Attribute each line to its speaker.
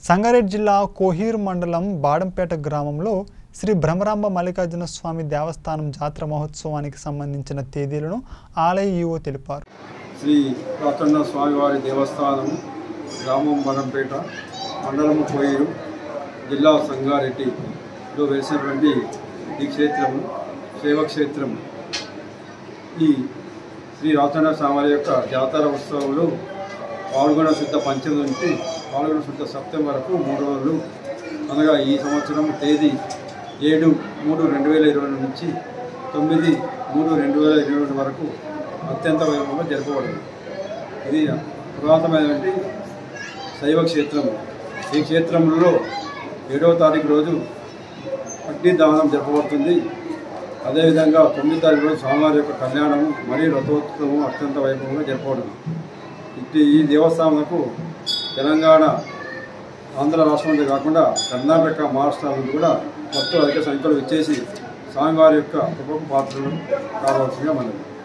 Speaker 1: సంగారెడ్డి జిల్లా కోహీర్ మండలం బాడంపేట గ్రామంలో శ్రీ భ్రమరాంబ మల్లికార్జున స్వామి దేవస్థానం జాతర మహోత్సవానికి సంబంధించిన తేదీలను ఆలయ ఈవో తెలిపారు
Speaker 2: శ్రీ రాతన్న స్వామివారి దేవస్థానము గ్రామం బనంపేట మండలము కోయిరు జిల్లా సంగారెడ్డిలో వెలిసినటువంటి ఈ క్షేత్రము శైవక్షేత్రం ఈ శ్రీ రాతన్న స్వామివారి యొక్క జాతర ఉత్సవంలో పాల్గొన శుద్ధ పంచమి నుంచి పాల్గొన శుద్ధ సప్తమి వరకు మూడు రోజులు అనగా ఈ సంవత్సరం తేదీ ఏడు మూడు రెండు వేల ఇరవై రెండు నుంచి తొమ్మిది మూడు రెండు వేల ఇరవై రెండు వరకు అత్యంత వైభవంగా జరపబడింది ఇది పురాతనమైనటువంటి శైవ క్షేత్రం ఈ క్షేత్రంలో ఏడవ తారీఖు రోజు అగ్ని దానం జరపబడుతుంది అదేవిధంగా తొమ్మిది తారీఖు రోజు స్వామివారి యొక్క కళ్యాణము మరియు రథోత్సవము అత్యంత వైభవంగా జరపబడింది ఇట్టి ఈ దేవస్థానంకు తెలంగాణ ఆంధ్ర రాష్ట్రం నుండి కాకుండా కర్ణాటక మహారాష్ట్ర నుండి కూడా భక్తులు అధిక సంఖ్యలో ఇచ్చేసి స్వామివారి యొక్క ఉప పాత్రలు కావాల్సిందిగా మనది